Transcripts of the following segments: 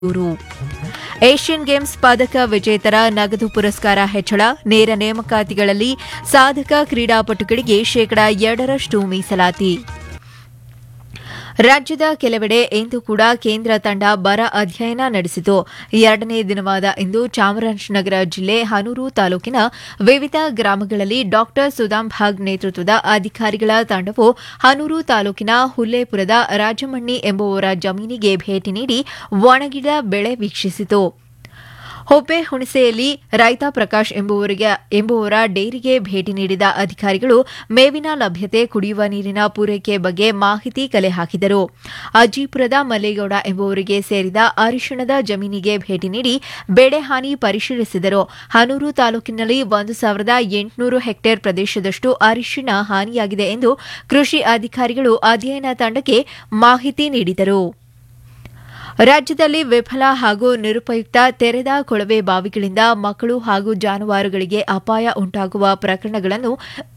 ದೂರು Asian games ಪದಕ ವಿಜೇತರ ನಗದು ಪುರಸ್ಕಾರ ಹೆಚ್ಚಳ ನೇರ ನೇಮಕಾತಿಗಳಲ್ಲಿ ಸಾಧಕ ಕ್ರೀಡಾಪಟುಗಳಿಗೆ ಶೇಕಡಾ ಎರಡರಷ್ಟು ಮೀಸಲಾತಿ ರಾಜ್ಯದ ಕೆಲವೆಡೆ ಇಂದು ಕೂಡ ಕೇಂದ್ರ ತಂಡ ಬರ ಅಧ್ಯಯನ ನಡೆಸಿತು ಎರಡನೇ ದಿನವಾದ ಇಂದು ಚಾಮರಾಜನಗರ ಜಿಲ್ಲೆ ಹನೂರು ತಾಲೂಕಿನ ವಿವಿಧ ಗ್ರಾಮಗಳಲ್ಲಿ ಡಾಕ್ಟರ್ ಸುದಾಮ್ ಭಾಗ್ ನೇತೃತ್ವದ ಅಧಿಕಾರಿಗಳ ತಂಡವು ಹನೂರು ತಾಲೂಕಿನ ಹುಲ್ಲೇಪುರದ ರಾಜಮಣ್ಣಿ ಎಂಬುವವರ ಜಮೀನಿಗೆ ಭೇಟಿ ನೀಡಿ ಒಣಗಿದ ಬೆಳೆ ವೀಕ್ಷಿಸಿತು ಹೊಬ್ಬೆ ಹುಣಸೆಯಲ್ಲಿ ರೈತ ಪ್ರಕಾಶ್ ಎಂಬುವರಿಗೆ ಎಂಬುವರ ಡೇರಿಗೆ ಭೇಟಿ ನೀಡಿದ ಅಧಿಕಾರಿಗಳು ಮೇವಿನ ಲಭ್ಯತೆ ಕುಡಿಯುವ ನೀರಿನ ಪೂರೈಕೆ ಬಗ್ಗೆ ಮಾಹಿತಿ ಕಲೆ ಹಾಕಿದರು ಅಜ್ಜಿಪುರದ ಮಲ್ಲೇಗೌಡ ಎಂಬುವರಿಗೆ ಸೇರಿದ ಅರಿಶಿಣದ ಜಮೀನಿಗೆ ಭೇಟಿ ನೀಡಿ ಬೆಳೆ ಹಾನಿ ಪರಿಶೀಲಿಸಿದರು ಹನೂರು ತಾಲೂಕಿನಲ್ಲಿ ಒಂದು ಸಾವಿರದ ಎಂಟುನೂರು ಹೆಕ್ಟೇರ್ ಪ್ರದೇಶದಷ್ಟು ಅರಿಶಿಣ ಹಾನಿಯಾಗಿದೆ ಎಂದು ಕೃಷಿ ಅಧಿಕಾರಿಗಳು ಅಧ್ಯಯನ ತಂಡಕ್ಕೆ ಮಾಹಿತಿ ನೀಡಿದರು ರಾಜ್ಯದಲ್ಲಿ ವಿಫಲ ಹಾಗೂ ನಿರುಪಯುಕ್ತ ತೆರೆದ ಕೊಳವೆ ಬಾವಿಗಳಿಂದ ಮಕ್ಕಳು ಹಾಗೂ ಜಾನುವಾರುಗಳಿಗೆ ಅಪಾಯ ಉಂಟಾಗುವ ಪ್ರಕರಣಗಳನ್ನು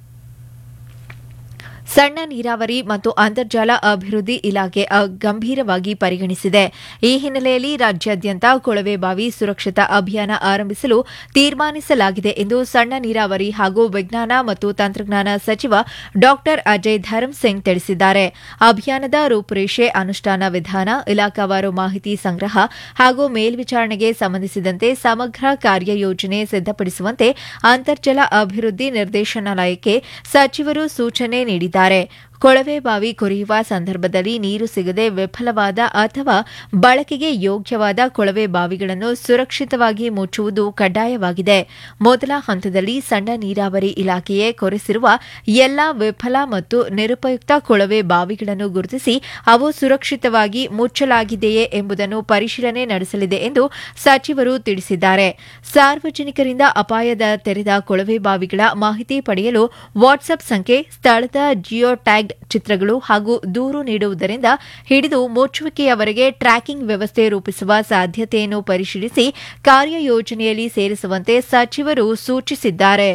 ಸಣ್ಣ ನೀರಾವರಿ ಮತ್ತು ಅಂತರ್ಜಲ ಅಭಿವೃದ್ಧಿ ಇಲಾಖೆ ಅ- ಗಂಭೀರವಾಗಿ ಪರಿಗಣಿಸಿದೆ ಈ ಹಿನ್ನೆಲೆಯಲ್ಲಿ ರಾಜ್ಯಾದ್ಯಂತ ಕೊಳವೆ ಬಾವಿ ಸುರಕ್ಷತಾ ಅಭಿಯಾನ ಆರಂಭಿಸಲು ತೀರ್ಮಾನಿಸಲಾಗಿದೆ ಎಂದು ಸಣ್ಣ ನೀರಾವರಿ ಹಾಗೂ ವಿಜ್ಞಾನ ಮತ್ತು ತಂತ್ರಜ್ಞಾನ ಸಚಿವ ಡಾ ಅಜಯ್ ಧರ್ಮ್ ಸಿಂಗ್ ತಿಳಿಸಿದ್ದಾರೆ ಅಭಿಯಾನದ ರೂಪುರೇಷೆ ಅನುಷ್ಠಾನ ವಿಧಾನ ಇಲಾಖಾವಾರು ಮಾಹಿತಿ ಸಂಗ್ರಹ ಹಾಗೂ ಮೇಲ್ವಿಚಾರಣೆಗೆ ಸಂಬಂಧಿಸಿದಂತೆ ಸಮಗ್ರ ಕಾರ್ಯಯೋಜನೆ ಸಿದ್ದಪಡಿಸುವಂತೆ ಅಂತರ್ಜಲ ಅಭಿವೃದ್ಧಿ ನಿರ್ದೇಶನಾಲಯಕ್ಕೆ ಸಚಿವರು ಸೂಚನೆ ನೀಡಿದ್ದಾರೆ ಕೊಳವೆ ಬಾವಿ ಕೊರೆಯುವ ಸಂದರ್ಭದಲ್ಲಿ ನೀರು ಸಿಗದೆ ವಿಫಲವಾದ ಅಥವಾ ಬಳಕೆಗೆ ಯೋಗ್ಯವಾದ ಕೊಳವೆ ಬಾವಿಗಳನ್ನು ಸುರಕ್ಷಿತವಾಗಿ ಮುಚ್ಚುವುದು ಕಡ್ಡಾಯವಾಗಿದೆ ಮೊದಲ ಹಂತದಲ್ಲಿ ಸಣ್ಣ ನೀರಾವರಿ ಇಲಾಖೆಯೇ ಕೊರೆಸಿರುವ ಎಲ್ಲಾ ವಿಫಲ ಮತ್ತು ನಿರುಪಯುಕ್ತ ಕೊಳವೆ ಬಾವಿಗಳನ್ನು ಗುರುತಿಸಿ ಅವು ಸುರಕ್ಷಿತವಾಗಿ ಮುಚ್ಚಲಾಗಿದೆಯೇ ಎಂಬುದನ್ನು ಪರಿಶೀಲನೆ ನಡೆಸಲಿದೆ ಎಂದು ಸಚಿವರು ತಿಳಿಸಿದ್ದಾರೆ ಸಾರ್ವಜನಿಕರಿಂದ ಅಪಾಯದ ತೆರೆದ ಕೊಳವೆ ಬಾವಿಗಳ ಮಾಹಿತಿ ಪಡೆಯಲು ವಾಟ್ಸ್ಆಪ್ ಸಂಖ್ಯೆ ಸ್ಥಳದ ಜಿಯೋ ಟ್ಯಾಗ್ಡ್ ಚಿತ್ರಗಳು ಹಾಗೂ ದೂರು ನೀಡುವುದರಿಂದ ಹಿಡಿದು ಮುಚ್ಚುವಿಕೆಯವರೆಗೆ ಟ್ರ್ಯಾಕಿಂಗ್ ವ್ಯವಸ್ಥೆ ರೂಪಿಸುವ ಸಾಧ್ಯತೆಯನ್ನು ಪರಿಶೀಲಿಸಿ ಕಾರ್ಯಯೋಜನೆಯಲ್ಲಿ ಸೇರಿಸುವಂತೆ ಸಚಿವರು ಸೂಚಿಸಿದ್ದಾರೆ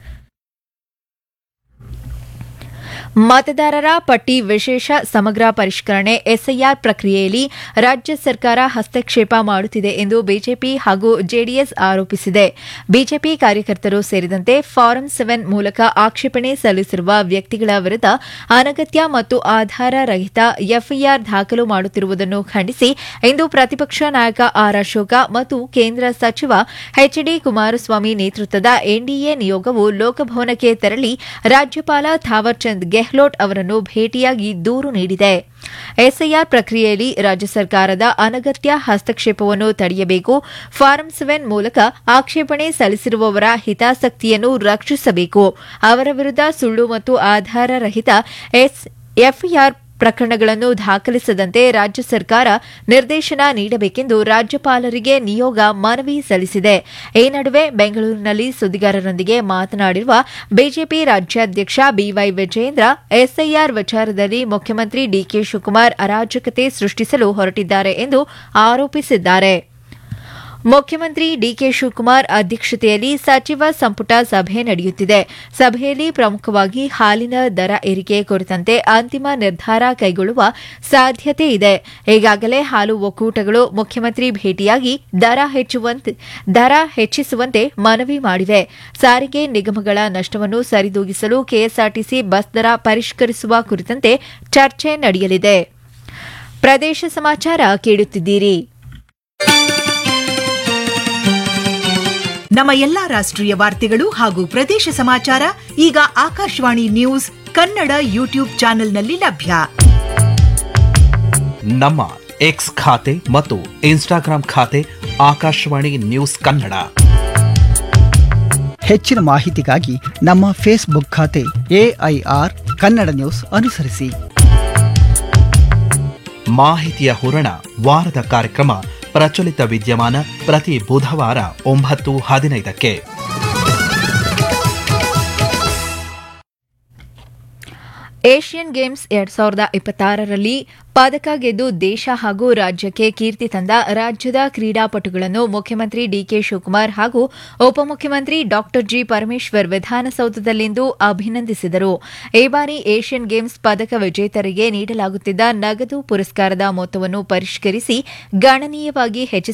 ಮತದಾರರ ಪಟ್ಟಿ ವಿಶೇಷ ಸಮಗ್ರ ಪರಿಷ್ಕರಣೆ ಎಸ್ಐಆರ್ ಪ್ರಕ್ರಿಯೆಯಲ್ಲಿ ರಾಜ್ಯ ಸರ್ಕಾರ ಹಸ್ತಕ್ಷೇಪ ಮಾಡುತ್ತಿದೆ ಎಂದು ಬಿಜೆಪಿ ಹಾಗೂ ಜೆಡಿಎಸ್ ಆರೋಪಿಸಿದೆ ಬಿಜೆಪಿ ಕಾರ್ಯಕರ್ತರು ಸೇರಿದಂತೆ ಫಾರಂ ಸೆವೆನ್ ಮೂಲಕ ಆಕ್ಷೇಪಣೆ ಸಲ್ಲಿಸಿರುವ ವ್ಯಕ್ತಿಗಳ ವಿರುದ್ಧ ಅನಗತ್ಯ ಮತ್ತು ಆಧಾರ ರಹಿತ ಎಫ್ಐಆರ್ ದಾಖಲು ಮಾಡುತ್ತಿರುವುದನ್ನು ಖಂಡಿಸಿ ಇಂದು ಪ್ರತಿಪಕ್ಷ ನಾಯಕ ಆರ್ ಅಶೋಕ ಮತ್ತು ಕೇಂದ್ರ ಸಚಿವ ಎಚ್ಡಿ ಕುಮಾರಸ್ವಾಮಿ ನೇತೃತ್ವದ ಎನ್ಡಿಎ ನಿಯೋಗವು ಲೋಕಭವನಕ್ಕೆ ತೆರಳಿ ರಾಜ್ಯಪಾಲ ಥಾವರ್ಚಂದ್ ಗೆಹ್ಲೋಟ್ ಅವರನ್ನು ಭೇಟಿಯಾಗಿ ದೂರು ನೀಡಿದೆ ಎಸ್ಐಆರ್ ಪ್ರಕ್ರಿಯೆಯಲ್ಲಿ ರಾಜ್ಯ ಸರ್ಕಾರದ ಅನಗತ್ಯ ಹಸ್ತಕ್ಷೇಪವನ್ನು ತಡೆಯಬೇಕು ಫಾರಂ ಸೆವೆನ್ ಮೂಲಕ ಆಕ್ಷೇಪಣೆ ಸಲ್ಲಿಸಿರುವವರ ಹಿತಾಸಕ್ತಿಯನ್ನು ರಕ್ಷಿಸಬೇಕು ಅವರ ವಿರುದ್ಧ ಸುಳ್ಳು ಮತ್ತು ಆಧಾರರಹಿತ ಎಫ್ಐಆರ್ ಪ್ರಕರಣಗಳನ್ನು ದಾಖಲಿಸದಂತೆ ರಾಜ್ಯ ಸರ್ಕಾರ ನಿರ್ದೇಶನ ನೀಡಬೇಕೆಂದು ರಾಜ್ಯಪಾಲರಿಗೆ ನಿಯೋಗ ಮನವಿ ಸಲ್ಲಿಸಿದೆ ಈ ನಡುವೆ ಬೆಂಗಳೂರಿನಲ್ಲಿ ಸುದ್ದಿಗಾರರೊಂದಿಗೆ ಮಾತನಾಡಿರುವ ಬಿಜೆಪಿ ರಾಜ್ಯಾಧ್ಯಕ್ಷ ಬಿವೈ ವಿಜಯೇಂದ್ರ ಎಸ್ಐಆರ್ ವಿಚಾರದಲ್ಲಿ ಮುಖ್ಯಮಂತ್ರಿ ಡಿಕೆ ಶಿವಕುಮಾರ್ ಅರಾಜಕತೆ ಸೃಷ್ಟಿಸಲು ಹೊರಟಿದ್ದಾರೆ ಎಂದು ಆರೋಪಿಸಿದ್ದಾರೆ ಮುಖ್ಯಮಂತ್ರಿ ಡಿಕೆ ಶಿವಕುಮಾರ್ ಅಧ್ಯಕ್ಷತೆಯಲ್ಲಿ ಸಚಿವ ಸಂಪುಟ ಸಭೆ ನಡೆಯುತ್ತಿದೆ ಸಭೆಯಲ್ಲಿ ಪ್ರಮುಖವಾಗಿ ಹಾಲಿನ ದರ ಏರಿಕೆ ಕುರಿತಂತೆ ಅಂತಿಮ ನಿರ್ಧಾರ ಕೈಗೊಳ್ಳುವ ಸಾಧ್ಯತೆ ಇದೆ ಈಗಾಗಲೇ ಹಾಲು ಒಕ್ಕೂಟಗಳು ಮುಖ್ಯಮಂತ್ರಿ ಭೇಟಿಯಾಗಿ ದರ ಹೆಚ್ಚುವಂತೆ ದರ ಹೆಚ್ಚಿಸುವಂತೆ ಮನವಿ ಮಾಡಿವೆ ಸಾರಿಗೆ ನಿಗಮಗಳ ನಷ್ಟವನ್ನು ಸರಿದೂಗಿಸಲು ಕೆಎಸ್ಆರ್ಟಿಸಿ ಬಸ್ ದರ ಪರಿಷ್ಕರಿಸುವ ಕುರಿತಂತೆ ಚರ್ಚೆ ನಡೆಯಲಿದೆ ಪ್ರದೇಶ ಸಮಾಚಾರ ಕೇಳುತ್ತಿದ್ದೀರಿ ನಮ್ಮ ಎಲ್ಲಾ ರಾಷ್ಟ್ರೀಯ ವಾರ್ತೆಗಳು ಹಾಗೂ ಪ್ರದೇಶ ಸಮಾಚಾರ ಈಗ ಆಕಾಶವಾಣಿ ನ್ಯೂಸ್ ಕನ್ನಡ ಯೂಟ್ಯೂಬ್ ಚಾನೆಲ್ನಲ್ಲಿ ಲಭ್ಯ ನಮ್ಮ ಎಕ್ಸ್ ಖಾತೆ ಮತ್ತು ಇನ್ಸ್ಟಾಗ್ರಾಂ ಖಾತೆ ಆಕಾಶವಾಣಿ ನ್ಯೂಸ್ ಕನ್ನಡ ಹೆಚ್ಚಿನ ಮಾಹಿತಿಗಾಗಿ ನಮ್ಮ ಫೇಸ್ಬುಕ್ ಖಾತೆ ಎಐಆರ್ ಕನ್ನಡ ನ್ಯೂಸ್ ಅನುಸರಿಸಿ ಮಾಹಿತಿಯ ಹೂರಣ ವಾರದ ಕಾರ್ಯಕ್ರಮ ಪ್ರಚಲಿತ ವಿದ್ಯಮಾನ ಪ್ರತಿ ಬುಧವಾರ ಒಂಬತ್ತು ಹದಿನೈದಕ್ಕೆ ಏಷ್ಯನ್ ಗೇಮ್ಸ್ ಎರಡ್ ಸಾವಿರದ ಇಪ್ಪತ್ತಾರರಲ್ಲಿ ಪದಕ ಗೆದ್ದು ದೇಶ ಹಾಗೂ ರಾಜ್ಯಕ್ಕೆ ಕೀರ್ತಿ ತಂದ ರಾಜ್ಯದ ಕ್ರೀಡಾಪಟುಗಳನ್ನು ಮುಖ್ಯಮಂತ್ರಿ ಡಿಕೆ ಶಿವಕುಮಾರ್ ಹಾಗೂ ಉಪಮುಖ್ಯಮಂತ್ರಿ ಡಾ ಜಿ ಪರಮೇಶ್ವರ್ ವಿಧಾನಸೌಧದಲ್ಲಿಂದು ಅಭಿನಂದಿಸಿದರು ಈ ಬಾರಿ ಏಷ್ಯನ್ ಗೇಮ್ಸ್ ಪದಕ ವಿಜೇತರಿಗೆ ನೀಡಲಾಗುತ್ತಿದ್ದ ನಗದು ಪುರಸ್ಕಾರದ ಮೊತ್ತವನ್ನು ಪರಿಷ್ಕರಿಸಿ ಗಣನೀಯವಾಗಿ ಹೆಚ್ಚಿಸಲಾಗಿದೆ